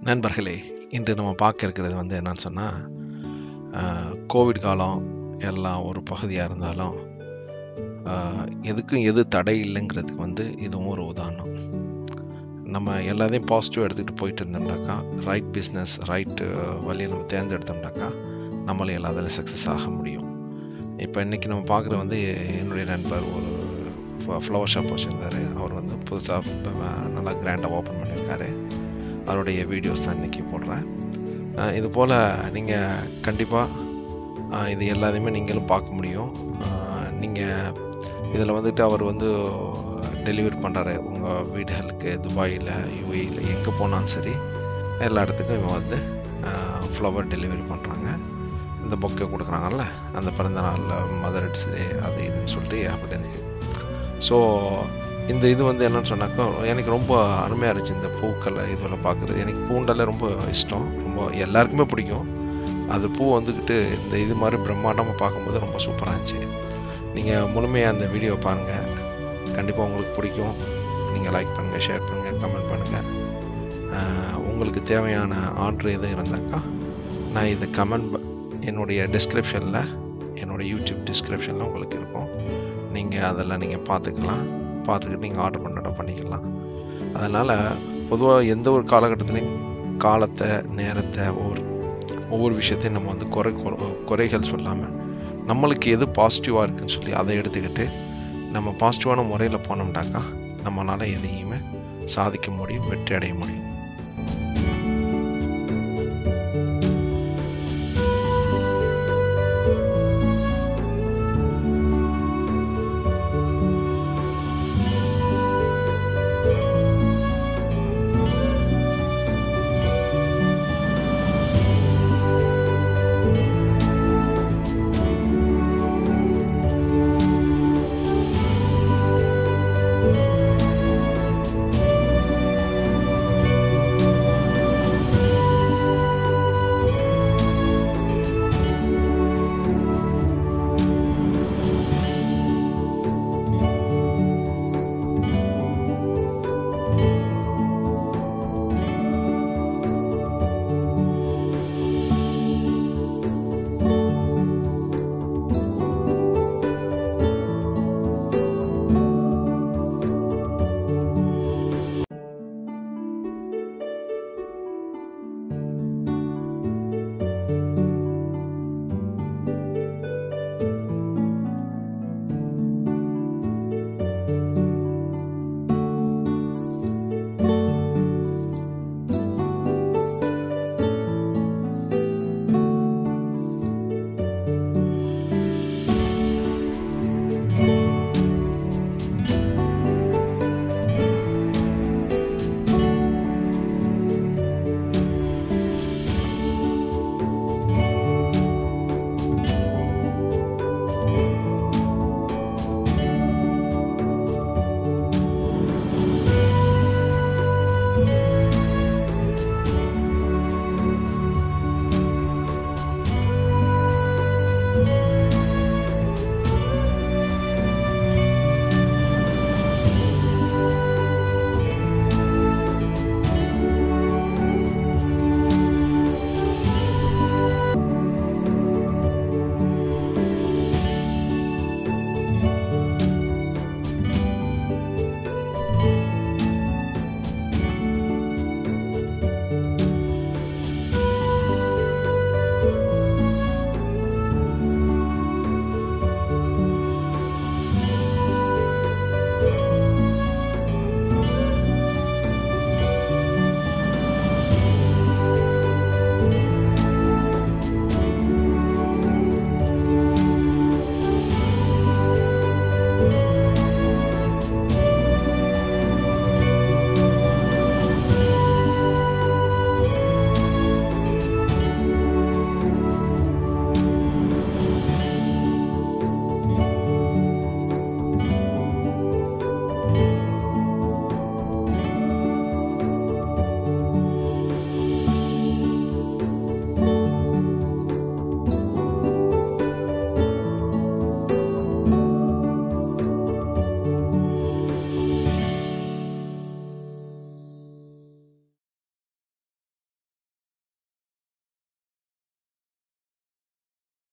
நண்பர்களே இன்று நம்ம பார்க்க இருக்கிறது வந்து என்னன்னு சொன்னால் கோவிட் காலம் எல்லாம் ஒரு பகுதியாக இருந்தாலும் ஆஹ், எதுக்கும் எது தடை இல்லைங்கிறதுக்கு வந்து இதுவும் ஒரு உதாரணம் நம்ம எல்லாத்தையும் பாசிட்டிவ் எடுத்துகிட்டு போயிட்டு இருந்தோம்னாக்கா ரைட் பிஸ்னஸ் ரைட் வழியை நம்ம தேர்ந்தெடுத்தோம்னாக்கா நம்மளும் எல்லாத்துலையும் சக்ஸஸ் ஆக முடியும் இப்போ இன்றைக்கி நம்ம பார்க்குற வந்து என்னுடைய நண்பர் ஒரு ஃப்ளவர் ஷாப் வச்சுருந்தாரு அவர் வந்து புதுசாக நல்லா கிராண்டாக ஓப்பன் பண்ணியிருக்காரு அவருடைய வீடியோஸ் தான் இன்றைக்கி போடுறேன் அஹ் இது போல் நீங்கள் கண்டிப்பாக இது எல்லாத்தையுமே நீங்களும் பார்க்க முடியும் நீங்கள் இதில் வந்துட்டு அவர் வந்து டெலிவரி பண்ணுறாரு உங்கள் வீடுகளுக்கு துபாயில் யூஏயில் எங்கே போனாலும் சரி எல்லா இடத்துக்கும் இவன் வந்து ஃப்ளவர் டெலிவரி பண்ணுறாங்க இந்த பொக்கை கொடுக்குறாங்கல்ல அந்த பிறந்த நாளில் மதர் டே அது இதுன்னு சொல்லிட்டு அப்படி இருக்கு ஸோ இந்த இது வந்து என்னன்னு சொன்னாக்கா எனக்கு ரொம்ப அருமையாக இருந்துச்சு இந்த பூக்களை இதெல்லாம் பார்க்குறது எனக்கு பூண்டெல்லாம் ரொம்ப இஷ்டம் ரொம்ப எல்லாருக்குமே பிடிக்கும் அது பூ வந்துக்கிட்டு இந்த இது மாதிரி பிரம்மாண்டமாக பார்க்கும்போது ரொம்ப சூப்பராக இருந்துச்சு நீங்கள் முழுமையாக அந்த வீடியோ பாருங்கள் கண்டிப்பாக உங்களுக்கு பிடிக்கும் நீங்கள் லைக் பண்ணுங்கள் ஷேர் பண்ணுங்கள் கமெண்ட் பண்ணுங்கள் உங்களுக்கு தேவையான ஆர்டர் எதுவும் இருந்தாக்கா நான் இது கமெண்ட் என்னுடைய டிஸ்கிரிப்ஷனில் என்னோடய யூடியூப் டிஸ்கிரிப்ஷனில் உங்களுக்கு இருக்கும் நீங்கள் அதெல்லாம் நீங்கள் பார்த்துக்கலாம் பார்த்துக்கிட்டு நீங்கள் ஆர்டர் பண்ண பண்ணிக்கலாம் அதனால் பொதுவாக எந்த ஒரு காலகட்டத்துலையும் காலத்தை நேரத்தை ஒவ்வொரு ஒவ்வொரு விஷயத்தையும் நம்ம வந்து குறை குறை- குறைகள் சொல்லாமல் நம்மளுக்கு எது பாசிட்டிவாக இருக்குன்னு சொல்லி அதை எடுத்துக்கிட்டு நம்ம பாசிட்டிவான முறையில் போனோம்னாக்கா நம்மளால் எதையுமே சாதிக்க முடியும் வெற்றி அடைய முடியும்